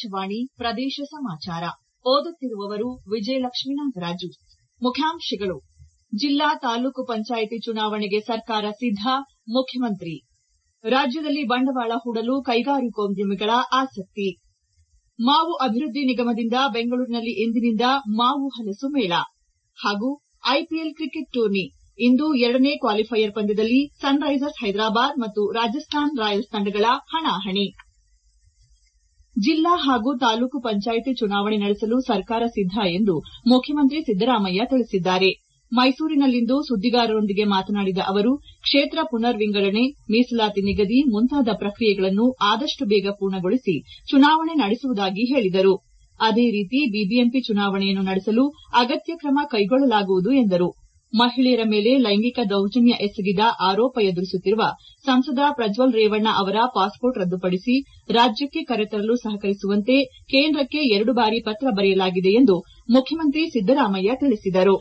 ಆಕಾಶವಾಣಿ ಪ್ರದೇಶ ಸಮಾಚಾರ ಓದುತ್ತಿರುವವರು ವಿಜಯಲಕ್ಷ್ಮೀ ನಾಗರಾಜು ಮುಖ್ಯಾಂಶಗಳು ಜಿಲ್ಲಾ ತಾಲೂಕು ಪಂಚಾಯಿತಿ ಚುನಾವಣೆಗೆ ಸರ್ಕಾರ ಸಿದ್ದ ಮುಖ್ಯಮಂತ್ರಿ ರಾಜ್ಯದಲ್ಲಿ ಬಂಡವಾಳ ಹೂಡಲು ಕೈಗಾರಿಕೋದ್ಯಮಿಗಳ ಆಸಕ್ತಿ ಮಾವು ಅಭಿವೃದ್ದಿ ನಿಗಮದಿಂದ ಬೆಂಗಳೂರಿನಲ್ಲಿ ಇಂದಿನಿಂದ ಮಾವು ಹಲಸು ಮೇಳ ಹಾಗೂ ಐಪಿಎಲ್ ಕ್ರಿಕೆಟ್ ಟೂರ್ನಿ ಇಂದು ಎರಡನೇ ಕ್ವಾಲಿಫೈಯರ್ ಪಂದ್ಯದಲ್ಲಿ ಸನ್ರೈಸರ್ಸ್ ಹೈದರಾಬಾದ್ ಮತ್ತು ರಾಜಸ್ಥಾನ್ ರಾಯಲ್ಸ್ ತಂಡಗಳ ಹಣಾಹಣಿ ಜಿಲ್ಲಾ ಹಾಗೂ ತಾಲೂಕು ಪಂಚಾಯಿತಿ ಚುನಾವಣೆ ನಡೆಸಲು ಸರ್ಕಾರ ಸಿದ್ದ ಎಂದು ಮುಖ್ಯಮಂತ್ರಿ ಸಿದ್ದರಾಮಯ್ಯ ತಿಳಿಸಿದ್ದಾರೆ ಮೈಸೂರಿನಲ್ಲಿಂದು ಸುದ್ದಿಗಾರರೊಂದಿಗೆ ಮಾತನಾಡಿದ ಅವರು ಕ್ಷೇತ್ರ ಪುನರ್ ವಿಂಗಡಣೆ ಮೀಸಲಾತಿ ನಿಗದಿ ಮುಂತಾದ ಪ್ರಕ್ರಿಯೆಗಳನ್ನು ಆದಷ್ಟು ಬೇಗ ಪೂರ್ಣಗೊಳಿಸಿ ಚುನಾವಣೆ ನಡೆಸುವುದಾಗಿ ಹೇಳಿದರು ಅದೇ ರೀತಿ ಬಿಬಿಎಂಪಿ ಚುನಾವಣೆಯನ್ನು ನಡೆಸಲು ಅಗತ್ಯ ಕ್ರಮ ಕೈಗೊಳ್ಳಲಾಗುವುದು ಎಂದರು ಮಹಿಳೆಯರ ಮೇಲೆ ಲೈಂಗಿಕ ದೌರ್ಜನ್ಯ ಎಸಗಿದ ಆರೋಪ ಎದುರಿಸುತ್ತಿರುವ ಸಂಸದ ಪ್ರಜ್ವಲ್ ರೇವಣ್ಣ ಅವರ ಪಾಸ್ಪೋರ್ಟ್ ರದ್ದುಪಡಿಸಿ ರಾಜ್ಯಕ್ಕೆ ಕರೆತರಲು ಸಹಕರಿಸುವಂತೆ ಕೇಂದ್ರಕ್ಕೆ ಎರಡು ಬಾರಿ ಪತ್ರ ಬರೆಯಲಾಗಿದೆ ಎಂದು ಮುಖ್ಯಮಂತ್ರಿ ಸಿದ್ದರಾಮಯ್ಯ ತಿಳಿಸಿದರು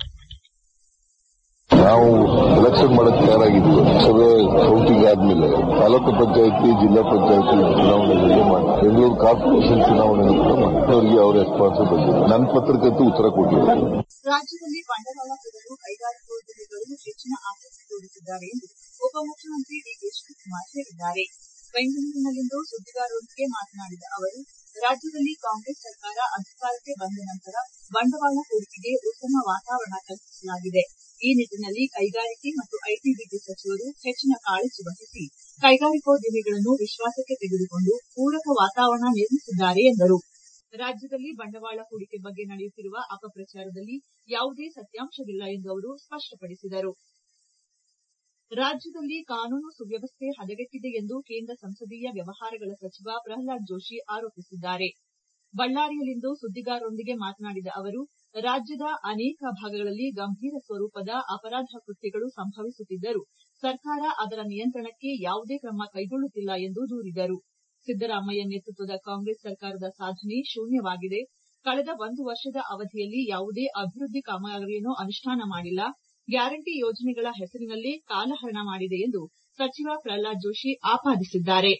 ನಾವು ಎಲೆಕ್ಷನ್ ಮಾಡಕ್ಕೆ ತಯಾರಾಗಿದ್ದೀವಿ ಸಭೆ ಕೌಂಟಿಂಗ್ ಆದ್ಮೇಲೆ ತಾಲೂಕು ಪಂಚಾಯತಿ ಜಿಲ್ಲಾ ಪಂಚಾಯತಿ ಚುನಾವಣೆಗಳಿಗೆ ಮಾಡಿ ಬೆಂಗಳೂರು ಕಾರ್ಪೊರೇಷನ್ ಚುನಾವಣೆಗೂ ಕೂಡ ಮಾಡಿ ಅವರಿಗೆ ಅವರ ರೆಸ್ಪಾನ್ಸ್ ಬಂದಿದೆ ನನ್ನ ಪತ್ರಕ್ಕಂತೂ ಉತ್ತರ ಕೊಟ್ಟಿದ್ದಾರೆ ರಾಜ್ಯದಲ್ಲಿ ಬಂಡವಾಳ ಹೂಡಲು ಕೈಗಾರಿಕೋದ್ಯಮಿಗಳು ಹೆಚ್ಚಿನ ಆಸಕ್ತಿ ತೋರುತ್ತಿದ್ದಾರೆ ಎಂದು ಉಪಮುಖ್ಯಮಂತ್ರಿ ಡಿಕೆ ಶಿವಕುಮಾರ್ ಹೇಳಿದ್ದಾರೆ ಬೆಂಗಳೂರಿನಲ್ಲಿಂದು ಸುದ್ದಿಗಾರರೊಂದಿಗೆ ಮಾತನಾಡಿದ ಅವರು ರಾಜ್ಯದಲ್ಲಿ ಕಾಂಗ್ರೆಸ್ ಸರ್ಕಾರ ಅಧಿಕಾರಕ್ಕೆ ಬಂದ ನಂತರ ಬಂಡವಾಳ ಹೂಡಿಕೆಗೆ ಉತ್ತಮ ವಾತಾವರಣ ಕಲ್ಪಿಸಲಾಗಿದೆ ಈ ನಿಟ್ಟಿನಲ್ಲಿ ಕೈಗಾರಿಕೆ ಮತ್ತು ಐಟಿ ಬಿಟಿ ಸಚಿವರು ಹೆಚ್ಚಿನ ಕಾಳಜಿ ವಹಿಸಿ ಕೈಗಾರಿಕೋದ್ಯಮಿಗಳನ್ನು ವಿಶ್ವಾಸಕ್ಕೆ ತೆಗೆದುಕೊಂಡು ಪೂರಕ ವಾತಾವರಣ ನಿರ್ಮಿಸಿದ್ದಾರೆ ಎಂದರು ರಾಜ್ಯದಲ್ಲಿ ಬಂಡವಾಳ ಹೂಡಿಕೆ ಬಗ್ಗೆ ನಡೆಯುತ್ತಿರುವ ಅಪಪ್ರಚಾರದಲ್ಲಿ ಯಾವುದೇ ಸತ್ಯಾಂಶವಿಲ್ಲ ಎಂದು ಅವರು ಸ್ಪಷ್ಟಪಡಿಸಿದರು ರಾಜ್ಯದಲ್ಲಿ ಕಾನೂನು ಸುವ್ಯವಸ್ಥೆ ಹದಗೆಟ್ಟಿದೆ ಎಂದು ಕೇಂದ್ರ ಸಂಸದೀಯ ವ್ಯವಹಾರಗಳ ಸಚಿವ ಪ್ರಹ್ಲಾದ್ ಜೋಶಿ ಆರೋಪಿಸಿದ್ದಾರೆ ಬಳ್ಳಾರಿಯಲ್ಲಿಂದು ಸುದ್ದಿಗಾರರೊಂದಿಗೆ ಮಾತನಾಡಿದ ಅವರು ರಾಜ್ಯದ ಅನೇಕ ಭಾಗಗಳಲ್ಲಿ ಗಂಭೀರ ಸ್ವರೂಪದ ಅಪರಾಧ ಕೃತ್ಯಗಳು ಸಂಭವಿಸುತ್ತಿದ್ದರೂ ಸರ್ಕಾರ ಅದರ ನಿಯಂತ್ರಣಕ್ಕೆ ಯಾವುದೇ ಕ್ರಮ ಕೈಗೊಳ್ಳುತ್ತಿಲ್ಲ ಎಂದು ದೂರಿದರು ಸಿದ್ದರಾಮಯ್ಯ ನೇತೃತ್ವದ ಕಾಂಗ್ರೆಸ್ ಸರ್ಕಾರದ ಸಾಧನೆ ಶೂನ್ಯವಾಗಿದೆ ಕಳೆದ ಒಂದು ವರ್ಷದ ಅವಧಿಯಲ್ಲಿ ಯಾವುದೇ ಅಭಿವೃದ್ದಿ ಕಾಮಗಾರಿಯನ್ನು ಅನುಷ್ಠಾನ ಮಾಡಿಲ್ಲ ಗ್ಯಾರಂಟಿ ಯೋಜನೆಗಳ ಹೆಸರಿನಲ್ಲೇ ಕಾಲಹರಣ ಮಾಡಿದೆ ಎಂದು ಸಚಿವ ಪ್ರಹ್ಲಾದ್ ಜೋಶಿ ಆಪಾದಿಸಿದ್ದಾರೆ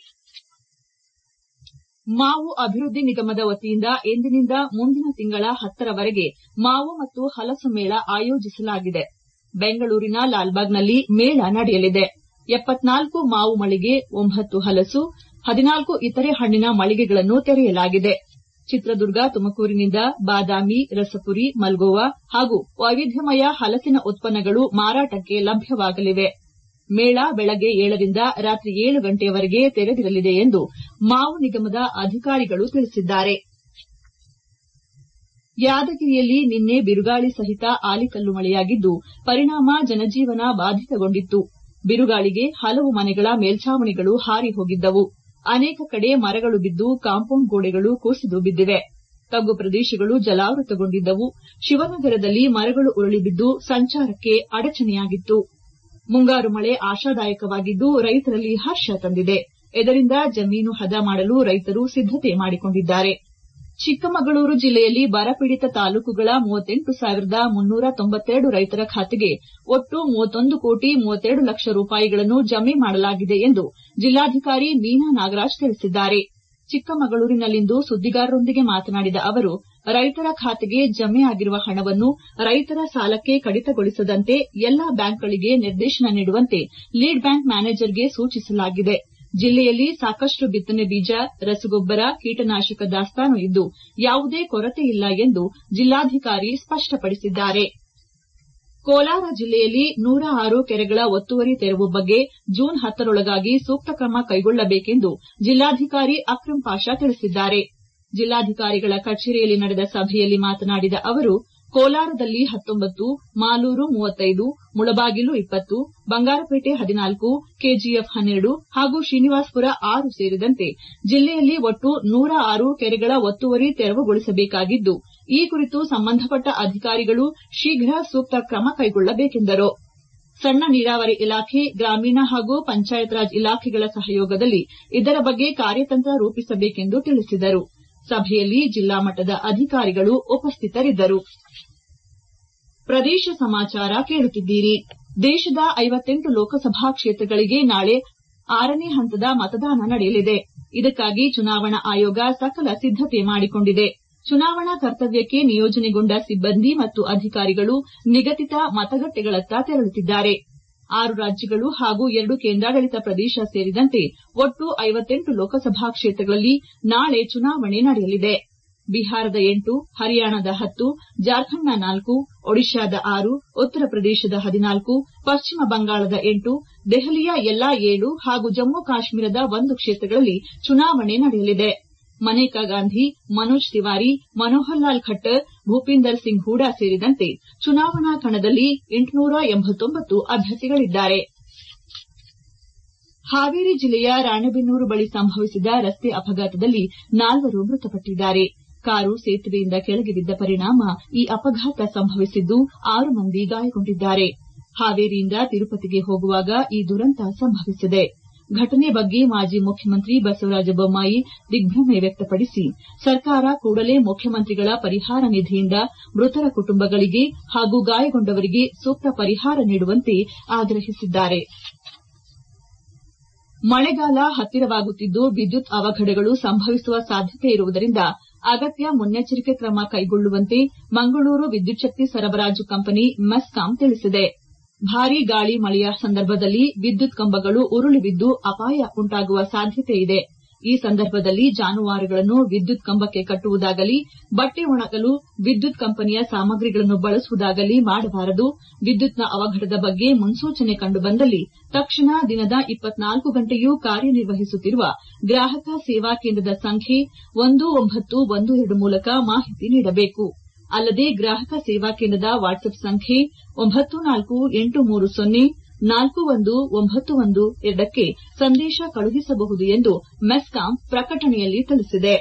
ಮಾವು ಅಭಿವೃದ್ದಿ ನಿಗಮದ ವತಿಯಿಂದ ಇಂದಿನಿಂದ ಮುಂದಿನ ತಿಂಗಳ ಹತ್ತರವರೆಗೆ ಮಾವು ಮತ್ತು ಹಲಸು ಮೇಳ ಆಯೋಜಿಸಲಾಗಿದೆ ಬೆಂಗಳೂರಿನ ಲಾಲ್ಬಾಗ್ನಲ್ಲಿ ಮೇಳ ನಡೆಯಲಿದೆ ಎಪ್ಪತ್ನಾಲ್ಕು ಮಾವು ಮಳಿಗೆ ಒಂಬತ್ತು ಹಲಸು ಹದಿನಾಲ್ಕು ಇತರೆ ಹಣ್ಣಿನ ಮಳಿಗೆಗಳನ್ನು ತೆರೆಯಲಾಗಿದೆ ಚಿತ್ರದುರ್ಗ ತುಮಕೂರಿನಿಂದ ಬಾದಾಮಿ ರಸಪುರಿ ಮಲ್ಗೋವಾ ಹಾಗೂ ವೈವಿಧ್ಯಮಯ ಹಲಸಿನ ಉತ್ಪನ್ನಗಳು ಮಾರಾಟಕ್ಕೆ ಲಭ್ಯವಾಗಲಿವೆ ಮೇಳ ಬೆಳಗ್ಗೆ ಏಳರಿಂದ ರಾತ್ರಿ ಏಳು ಗಂಟೆಯವರೆಗೆ ತೆರೆದಿರಲಿದೆ ಎಂದು ಮಾವು ನಿಗಮದ ಅಧಿಕಾರಿಗಳು ತಿಳಿಸಿದ್ದಾರೆ ಯಾದಗಿರಿಯಲ್ಲಿ ನಿನ್ನೆ ಬಿರುಗಾಳಿ ಸಹಿತ ಆಲಿಕಲ್ಲು ಮಳೆಯಾಗಿದ್ದು ಪರಿಣಾಮ ಜನಜೀವನ ಬಾಧಿತಗೊಂಡಿತ್ತು ಬಿರುಗಾಳಿಗೆ ಹಲವು ಮನೆಗಳ ಮೇಲ್ಚಾವಣಿಗಳು ಹಾರಿ ಹೋಗಿದ್ದವು ಅನೇಕ ಕಡೆ ಮರಗಳು ಬಿದ್ದು ಕಾಂಪೌಂಡ್ ಗೋಡೆಗಳು ಕುಸಿದು ಬಿದ್ದಿವೆ ತಗ್ಗು ಪ್ರದೇಶಗಳು ಜಲಾವೃತಗೊಂಡಿದ್ದವು ಶಿವನಗರದಲ್ಲಿ ಮರಗಳು ಉರುಳಿ ಬಿದ್ದು ಸಂಚಾರಕ್ಕೆ ಅಡಚಣೆಯಾಗಿತ್ತು ಮುಂಗಾರು ಮಳೆ ಆಶಾದಾಯಕವಾಗಿದ್ದು ರೈತರಲ್ಲಿ ಹರ್ಷ ತಂದಿದೆ ಇದರಿಂದ ಜಮೀನು ಹದ ಮಾಡಲು ರೈತರು ಸಿದ್ದತೆ ಮಾಡಿಕೊಂಡಿದ್ದಾರೆ ಚಿಕ್ಕಮಗಳೂರು ಜಿಲ್ಲೆಯಲ್ಲಿ ಬರಪೀಡಿತ ತಾಲೂಕುಗಳ ಮೂವತ್ತೆಂಟು ಸಾವಿರದ ಮುನ್ನೂರ ತೊಂಬತ್ತೆರಡು ರೈತರ ಖಾತೆಗೆ ಒಟ್ಟು ಮೂವತ್ತೊಂದು ಕೋಟಿ ಮೂವತ್ತೆರಡು ಲಕ್ಷ ರೂಪಾಯಿಗಳನ್ನು ಜಮೆ ಮಾಡಲಾಗಿದೆ ಎಂದು ಜಿಲ್ಲಾಧಿಕಾರಿ ಮೀನಾ ನಾಗರಾಜ್ ತಿಳಿಸಿದ್ದಾರೆ ಚಿಕ್ಕಮಗಳೂರಿನಲ್ಲಿಂದು ಸುದ್ದಿಗಾರರೊಂದಿಗೆ ಮಾತನಾಡಿದ ಅವರು ರೈತರ ಖಾತೆಗೆ ಜಮೆ ಆಗಿರುವ ಹಣವನ್ನು ರೈತರ ಸಾಲಕ್ಕೆ ಕಡಿತಗೊಳಿಸದಂತೆ ಎಲ್ಲಾ ಬ್ಯಾಂಕ್ಗಳಿಗೆ ನಿರ್ದೇಶನ ನೀಡುವಂತೆ ಲೀಡ್ ಬ್ಯಾಂಕ್ ಮ್ಯಾನೇಜರ್ಗೆ ಸೂಚಿಸಲಾಗಿದೆ ಜಿಲ್ಲೆಯಲ್ಲಿ ಸಾಕಷ್ಟು ಬಿತ್ತನೆ ಬೀಜ ರಸಗೊಬ್ಬರ ಕೀಟನಾಶಕ ದಾಸ್ತಾನು ಇದ್ದು ಯಾವುದೇ ಕೊರತೆಯಿಲ್ಲ ಎಂದು ಜಿಲ್ಲಾಧಿಕಾರಿ ಸ್ಪಷ್ಟಪಡಿಸಿದ್ದಾರೆ ಕೋಲಾರ ಜಿಲ್ಲೆಯಲ್ಲಿ ನೂರ ಆರು ಕೆರೆಗಳ ಒತ್ತುವರಿ ತೆರವು ಬಗ್ಗೆ ಜೂನ್ ಹತ್ತರೊಳಗಾಗಿ ಸೂಕ್ತ ಕ್ರಮ ಕೈಗೊಳ್ಳಬೇಕೆಂದು ಜಿಲ್ಲಾಧಿಕಾರಿ ಅಕ್ರಂ ಪಾಷಾ ತಿಳಿಸಿದ್ದಾರೆ ಜಿಲ್ಲಾಧಿಕಾರಿಗಳ ಕಚೇರಿಯಲ್ಲಿ ನಡೆದ ಸಭೆಯಲ್ಲಿ ಮಾತನಾಡಿದ ಅವರು ಕೋಲಾರದಲ್ಲಿ ಹತ್ತೊಂಬತ್ತು ಮಾಲೂರು ಮೂವತ್ತೈದು ಮುಳಬಾಗಿಲು ಇಪ್ಪತ್ತು ಬಂಗಾರಪೇಟೆ ಹದಿನಾಲ್ಕು ಕೆಜಿಎಫ್ ಹನ್ನೆರಡು ಹಾಗೂ ಶ್ರೀನಿವಾಸಪುರ ಆರು ಸೇರಿದಂತೆ ಜಿಲ್ಲೆಯಲ್ಲಿ ಒಟ್ಟು ನೂರ ಆರು ಕೆರೆಗಳ ಒತ್ತುವರಿ ತೆರವುಗೊಳಿಸಬೇಕಾಗಿದ್ದು ಈ ಕುರಿತು ಸಂಬಂಧಪಟ್ಟ ಅಧಿಕಾರಿಗಳು ಶೀಘ್ರ ಸೂಕ್ತ ಕ್ರಮ ಕೈಗೊಳ್ಳಬೇಕೆಂದರು ಸಣ್ಣ ನೀರಾವರಿ ಇಲಾಖೆ ಗ್ರಾಮೀಣ ಹಾಗೂ ಪಂಚಾಯತ್ ರಾಜ್ ಇಲಾಖೆಗಳ ಸಹಯೋಗದಲ್ಲಿ ಇದರ ಬಗ್ಗೆ ಕಾರ್ಯತಂತ್ರ ರೂಪಿಸಬೇಕೆಂದು ತಿಳಿಸಿದರು ಸಭೆಯಲ್ಲಿ ಜಿಲ್ಲಾ ಮಟ್ಟದ ಅಧಿಕಾರಿಗಳು ಉಪಸ್ಥಿತರಿದ್ದರು ಪ್ರದೇಶ ಸಮಾಚಾರ ಕೇಳುತ್ತಿದ್ದೀರಿ ದೇಶದ ಐವತ್ತೆಂಟು ಲೋಕಸಭಾ ಕ್ಷೇತ್ರಗಳಿಗೆ ನಾಳೆ ಆರನೇ ಹಂತದ ಮತದಾನ ನಡೆಯಲಿದೆ ಇದಕ್ಕಾಗಿ ಚುನಾವಣಾ ಆಯೋಗ ಸಕಲ ಸಿದ್ದತೆ ಮಾಡಿಕೊಂಡಿದೆ ಚುನಾವಣಾ ಕರ್ತವ್ಯಕ್ಕೆ ನಿಯೋಜನೆಗೊಂಡ ಸಿಬ್ಬಂದಿ ಮತ್ತು ಅಧಿಕಾರಿಗಳು ನಿಗದಿತ ಮತಗಟ್ಟೆಗಳತ್ತ ತೆರಳುತ್ತಿದ್ದಾರೆ ಆರು ರಾಜ್ಯಗಳು ಹಾಗೂ ಎರಡು ಕೇಂದ್ರಾಡಳಿತ ಪ್ರದೇಶ ಸೇರಿದಂತೆ ಒಟ್ಟು ಐವತ್ತೆಂಟು ಲೋಕಸಭಾ ಕ್ಷೇತ್ರಗಳಲ್ಲಿ ನಾಳೆ ಚುನಾವಣೆ ನಡೆಯಲಿದೆ ಬಿಹಾರದ ಎಂಟು ಹರಿಯಾಣದ ಹತ್ತು ಜಾರ್ಖಂಡ್ನ ನಾಲ್ಕು ಒಡಿಶಾದ ಆರು ಉತ್ತರ ಪ್ರದೇಶದ ಹದಿನಾಲ್ಕು ಪಶ್ಚಿಮ ಬಂಗಾಳದ ಎಂಟು ದೆಹಲಿಯ ಎಲ್ಲಾ ಏಳು ಹಾಗೂ ಜಮ್ಮು ಕಾಶ್ಮೀರದ ಒಂದು ಕ್ಷೇತ್ರಗಳಲ್ಲಿ ಚುನಾವಣೆ ನಡೆಯಲಿದೆ ಮನೇಕಾ ಗಾಂಧಿ ಮನೋಜ್ ತಿವಾರಿ ಮನೋಹರ್ ಲಾಲ್ ಖಟ್ಟರ್ ಭೂಪಿಂದರ್ ಸಿಂಗ್ ಹೂಡಾ ಸೇರಿದಂತೆ ಚುನಾವಣಾ ಕಣದಲ್ಲಿ ಎಂಟುನೂರ ಎಂಬತ್ತೊಂಬತ್ತು ಅಭ್ಯರ್ಥಿಗಳಿದ್ದಾರೆ ಹಾವೇರಿ ಜಿಲ್ಲೆಯ ರಾಣೆಬೆನ್ನೂರು ಬಳಿ ಸಂಭವಿಸಿದ ರಸ್ತೆ ಅಪಘಾತದಲ್ಲಿ ನಾಲ್ವರು ಮೃತಪಟ್ಟಿದ್ದಾರೆ ಕಾರು ಸೇತುವೆಯಿಂದ ಕೆಳಗೆ ಬಿದ್ದ ಪರಿಣಾಮ ಈ ಅಪಘಾತ ಸಂಭವಿಸಿದ್ದು ಆರು ಮಂದಿ ಗಾಯಗೊಂಡಿದ್ದಾರೆ ಹಾವೇರಿಯಿಂದ ತಿರುಪತಿಗೆ ಹೋಗುವಾಗ ಈ ದುರಂತ ಸಂಭವಿಸಿದೆ ಘಟನೆ ಬಗ್ಗೆ ಮಾಜಿ ಮುಖ್ಯಮಂತ್ರಿ ಬಸವರಾಜ ಬೊಮ್ಮಾಯಿ ದಿಗ್ಭ್ರಮೆ ವ್ಯಕ್ತಪಡಿಸಿ ಸರ್ಕಾರ ಕೂಡಲೇ ಮುಖ್ಯಮಂತ್ರಿಗಳ ಪರಿಹಾರ ನಿಧಿಯಿಂದ ಮೃತರ ಕುಟುಂಬಗಳಿಗೆ ಹಾಗೂ ಗಾಯಗೊಂಡವರಿಗೆ ಸೂಕ್ತ ಪರಿಹಾರ ನೀಡುವಂತೆ ಆಗ್ರಹಿಸಿದ್ದಾರೆ ಮಳೆಗಾಲ ಹತ್ತಿರವಾಗುತ್ತಿದ್ದು ವಿದ್ಯುತ್ ಅವಘಡಗಳು ಸಂಭವಿಸುವ ಸಾಧ್ಯತೆ ಇರುವುದರಿಂದ ಅಗತ್ಯ ಮುನ್ನೆಚ್ಚರಿಕೆ ಕ್ರಮ ಕೈಗೊಳ್ಳುವಂತೆ ಮಂಗಳೂರು ವಿದ್ಯುಚ್ಛಕ್ತಿ ಸರಬರಾಜು ಕಂಪನಿ ಮೆಸ್ಕಾಂ ತಿಳಿಸಿದೆ ಭಾರೀ ಗಾಳಿ ಮಳೆಯ ಸಂದರ್ಭದಲ್ಲಿ ವಿದ್ಯುತ್ ಕಂಬಗಳು ಉರುಳಿ ಬಿದ್ದು ಅಪಾಯ ಉಂಟಾಗುವ ಸಾಧ್ಯತೆ ಇದೆ ಈ ಸಂದರ್ಭದಲ್ಲಿ ಜಾನುವಾರುಗಳನ್ನು ವಿದ್ಯುತ್ ಕಂಬಕ್ಕೆ ಕಟ್ಟುವುದಾಗಲಿ ಬಟ್ಟೆ ಒಣಗಲು ವಿದ್ಯುತ್ ಕಂಪನಿಯ ಸಾಮಗ್ರಿಗಳನ್ನು ಬಳಸುವುದಾಗಲಿ ಮಾಡಬಾರದು ವಿದ್ಯುತ್ನ ಅವಘಡದ ಬಗ್ಗೆ ಮುನ್ಸೂಚನೆ ಕಂಡುಬಂದಲ್ಲಿ ತಕ್ಷಣ ದಿನದ ಇಪ್ಪತ್ನಾಲ್ಕು ಗಂಟೆಯೂ ಕಾರ್ಯನಿರ್ವಹಿಸುತ್ತಿರುವ ಗ್ರಾಹಕ ಸೇವಾ ಕೇಂದ್ರದ ಸಂಖ್ಯೆ ಒಂದು ಒಂಬತ್ತು ಒಂದು ಎರಡು ಮೂಲಕ ಮಾಹಿತಿ ನೀಡಬೇಕು ಅಲ್ಲದೆ ಗ್ರಾಹಕ ಸೇವಾ ಕೇಂದ್ರದ ವಾಟ್ಸ್ಆಪ್ ಸಂಖ್ಯೆ ಒಂಬತ್ತು ನಾಲ್ಕು ಎಂಟು ಮೂರು ಸೊನ್ನೆ ನಾಲ್ಕು ಒಂದು ಒಂಬತ್ತು ಒಂದು ಎರಡಕ್ಕೆ ಸಂದೇಶ ಕಳುಹಿಸಬಹುದು ಎಂದು ಮೆಸ್ಕಾಂ ಪ್ರಕಟಣೆಯಲ್ಲಿ ತಿಳಿಸಿದೆ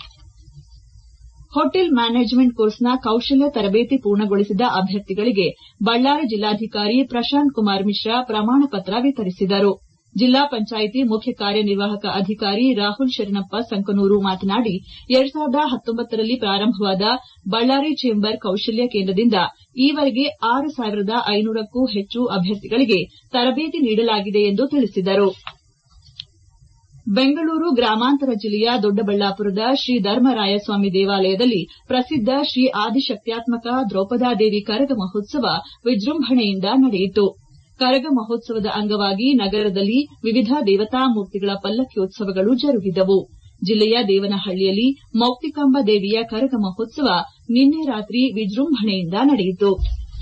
ಹೋಟೆಲ್ ಮ್ಯಾನೇಜ್ಮೆಂಟ್ ಕೋರ್ಸ್ನ ಕೌಶಲ್ಯ ತರಬೇತಿ ಪೂರ್ಣಗೊಳಿಸಿದ ಅಭ್ಯರ್ಥಿಗಳಿಗೆ ಬಳ್ಳಾರಿ ಜಿಲ್ಲಾಧಿಕಾರಿ ಪ್ರಶಾಂತ್ ಕುಮಾರ್ ಮಿಶ್ರಾ ಪ್ರಮಾಣ ಪತ್ರ ವಿತರಿಸಿದರು ಜಿಲ್ಲಾ ಪಂಚಾಯಿತಿ ಮುಖ್ಯ ಕಾರ್ಯನಿರ್ವಾಹಕ ಅಧಿಕಾರಿ ರಾಹುಲ್ ಶರಣಪ್ಪ ಸಂಕನೂರು ಮಾತನಾಡಿ ಎರಡ್ ಸಾವಿರದ ಹತ್ತೊಂಬತ್ತರಲ್ಲಿ ಪ್ರಾರಂಭವಾದ ಬಳ್ಳಾರಿ ಚೇಂಬರ್ ಕೌಶಲ್ಯ ಕೇಂದ್ರದಿಂದ ಈವರೆಗೆ ಆರು ಸಾವಿರದ ಐನೂರಕ್ಕೂ ಹೆಚ್ಚು ಅಭ್ಯರ್ಥಿಗಳಿಗೆ ತರಬೇತಿ ನೀಡಲಾಗಿದೆ ಎಂದು ತಿಳಿಸಿದರು ಬೆಂಗಳೂರು ಗ್ರಾಮಾಂತರ ಜಿಲ್ಲೆಯ ದೊಡ್ಡಬಳ್ಳಾಪುರದ ಶ್ರೀ ಧರ್ಮರಾಯಸ್ವಾಮಿ ದೇವಾಲಯದಲ್ಲಿ ಪ್ರಸಿದ್ದ ಶ್ರೀ ಆದಿಶಕ್ತ್ಯಾತ್ಮಕ ದ್ರೌಪದಾದೇವಿ ಕರಗ ಮಹೋತ್ಸವ ವಿಜೃಂಭಣೆಯಿಂದ ನಡೆಯಿತು ಕರಗ ಮಹೋತ್ಸವದ ಅಂಗವಾಗಿ ನಗರದಲ್ಲಿ ವಿವಿಧ ದೇವತಾ ಮೂರ್ತಿಗಳ ಪಲ್ಲಕ್ಕಿಯೋತ್ಸವಗಳು ಜರುಗಿದವು ಜಿಲ್ಲೆಯ ದೇವನಹಳ್ಳಿಯಲ್ಲಿ ಮೌಕ್ತಿಕಾಂಬ ದೇವಿಯ ಕರಗ ಮಹೋತ್ಸವ ನಿನ್ನೆ ರಾತ್ರಿ ವಿಜೃಂಭಣೆಯಿಂದ ನಡೆಯಿತು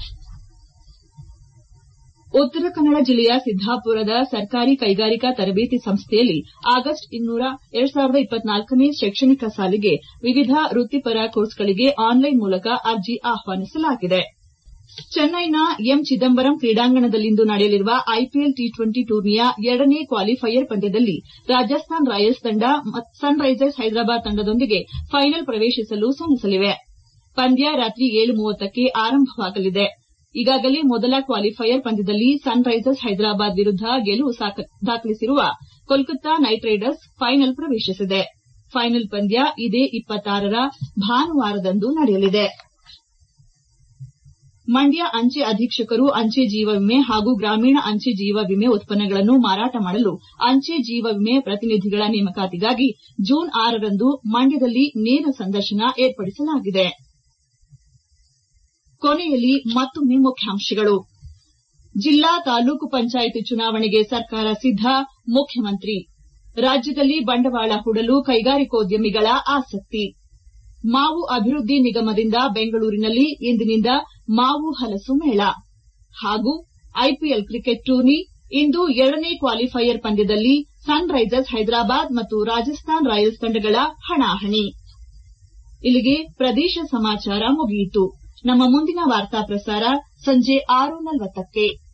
ಉತ್ತರ ಕನ್ನಡ ಜಿಲ್ಲೆಯ ಸಿದ್ದಾಪುರದ ಸರ್ಕಾರಿ ಕೈಗಾರಿಕಾ ತರಬೇತಿ ಸಂಸ್ಥೆಯಲ್ಲಿ ಆಗಸ್ಟ್ ಎರಡ್ ಸಾವಿರದ ಇಪ್ಪತ್ನಾಲ್ಕನೇ ಶೈಕ್ಷಣಿಕ ಸಾಲಿಗೆ ವಿವಿಧ ವೃತ್ತಿಪರ ಕೋರ್ಸ್ಗಳಿಗೆ ಆನ್ಲೈನ್ ಮೂಲಕ ಅರ್ಜಿ ಆಹ್ವಾನಿಸಲಾಗಿದೆ ಚೆನ್ನೈನ ಎಂ ಚಿದಂಬರಂ ಕ್ರೀಡಾಂಗಣದಲ್ಲಿಂದು ನಡೆಯಲಿರುವ ಐಪಿಎಲ್ ಟಿ ಟ್ವೆಂಟಿ ಟೂರ್ನಿಯ ಎರಡನೇ ಕ್ವಾಲಿಫೈಯರ್ ಪಂದ್ಯದಲ್ಲಿ ರಾಜಸ್ಥಾನ್ ರಾಯಲ್ಸ್ ತಂಡ ಸನ್ ರೈಸರ್ಸ್ ಹೈದರಾಬಾದ್ ತಂಡದೊಂದಿಗೆ ಫೈನಲ್ ಪ್ರವೇಶಿಸಲು ಸೆಣಸಲಿವೆ ಪಂದ್ಯ ರಾತ್ರಿ ಏಳು ಮೂವತ್ತಕ್ಕೆ ಆರಂಭವಾಗಲಿದೆ ಈಗಾಗಲೇ ಮೊದಲ ಕ್ವಾಲಿಫೈಯರ್ ಪಂದ್ಯದಲ್ಲಿ ಸನ್ ರೈಸರ್ಸ್ ಹೈದರಾಬಾದ್ ವಿರುದ್ದ ಗೆಲುವು ದಾಖಲಿಸಿರುವ ಕೋಲ್ಕತ್ತಾ ನೈಟ್ ರೈಡರ್ಸ್ ಫೈನಲ್ ಪ್ರವೇಶಿಸಿದೆ ಫೈನಲ್ ಪಂದ್ಯ ಇದೇ ರ ಭಾನುವಾರದಂದು ನಡೆಯಲಿದೆ ಮಂಡ್ಯ ಅಂಚೆ ಅಧೀಕ್ಷಕರು ಅಂಚೆ ಜೀವ ವಿಮೆ ಹಾಗೂ ಗ್ರಾಮೀಣ ಅಂಚೆ ಜೀವ ವಿಮೆ ಉತ್ಪನ್ನಗಳನ್ನು ಮಾರಾಟ ಮಾಡಲು ಅಂಚೆ ಜೀವ ವಿಮೆ ಪ್ರತಿನಿಧಿಗಳ ನೇಮಕಾತಿಗಾಗಿ ಜೂನ್ ಆರರಂದು ಮಂಡ್ಯದಲ್ಲಿ ನೇರ ಸಂದರ್ಶನ ಏರ್ಪಡಿಸಲಾಗಿದೆ ಕೊನೆಯಲ್ಲಿ ಮತ್ತೊಮ್ಮೆ ಮುಖ್ಯಾಂಶಗಳು ಜಿಲ್ಲಾ ತಾಲೂಕು ಪಂಚಾಯಿತಿ ಚುನಾವಣೆಗೆ ಸರ್ಕಾರ ಸಿದ್ದ ಮುಖ್ಯಮಂತ್ರಿ ರಾಜ್ಯದಲ್ಲಿ ಬಂಡವಾಳ ಹೂಡಲು ಕೈಗಾರಿಕೋದ್ಯಮಿಗಳ ಆಸಕ್ತಿ ಮಾವು ಅಭಿವೃದ್ಧಿ ನಿಗಮದಿಂದ ಬೆಂಗಳೂರಿನಲ್ಲಿ ಇಂದಿನಿಂದ ಮಾವು ಹಲಸು ಮೇಳ ಹಾಗೂ ಐಪಿಎಲ್ ಕ್ರಿಕೆಟ್ ಟೂರ್ನಿ ಇಂದು ಎರಡನೇ ಕ್ವಾಲಿಫೈಯರ್ ಪಂದ್ಯದಲ್ಲಿ ಸನ್ ರೈಸರ್ಸ್ ಹೈದರಾಬಾದ್ ಮತ್ತು ರಾಜಸ್ಥಾನ್ ರಾಯಲ್ಸ್ ತಂಡಗಳ ಹಣಾಹಣಿ ಇಲ್ಲಿಗೆ ಪ್ರದೇಶ ಸಮಾಚಾರ ಮುಗಿಯಿತು ನಮ್ಮ ಮುಂದಿನ ವಾರ್ತಾ ಪ್ರಸಾರ ಸಂಜೆ ಆರು ನಲವತ್ತಕ್ಕೆ